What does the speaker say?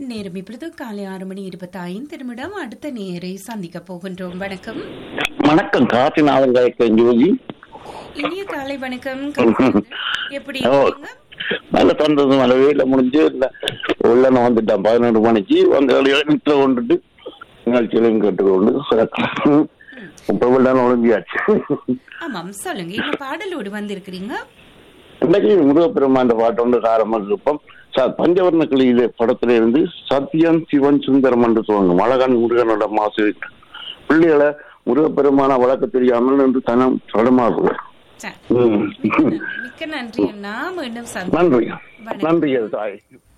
நேரம் இப்பொழுது காலை ஆறு மணி இருபத்தி ஐந்து நிமிடம் அடுத்த நேரை சந்திக்க போகின்றோம் வணக்கம் வணக்கம் காசிநாதன் கயக்கன் ஜோதி இனிய காலை வணக்கம் கவிதாசன். எப்படி ஓ. இருக்கீங்க நல்ல சந்தோஷம் நல்ல வேலை முடிஞ்சு இல்ல உள்ள நான் வந்துட்டேன் பதினொன்று மணிக்கு வந்து வீட்டில் கொண்டுட்டு நிகழ்ச்சிகளையும் கேட்டுக்கொண்டு இப்ப உள்ள ஒழுங்கியாச்சு ஆமாம் சொல்லுங்க என்ன பாடலோடு வந்திருக்கிறீங்க இன்னைக்கு முருகப்பெருமான் பாட்டு ஒன்று காரமல் இருப்போம் ச- பஞ்சவர்ண கிளியில படத்துல இருந்து சத்யன் சிவன் சுந்தரம் என்று சொல்லுங்க அழகன் முருகனோட மாசு பிள்ளைகளை முருகப்பெருமான வழக்க தெரியாமல் என்று தனம் தடமாறுவார் சரி. ம். மிக்க நன்றி. மிக்க நன்றி அண்ணா மீண்டும் சந்திப்போம் நன்றி வணக்கம். நன்றி தாய்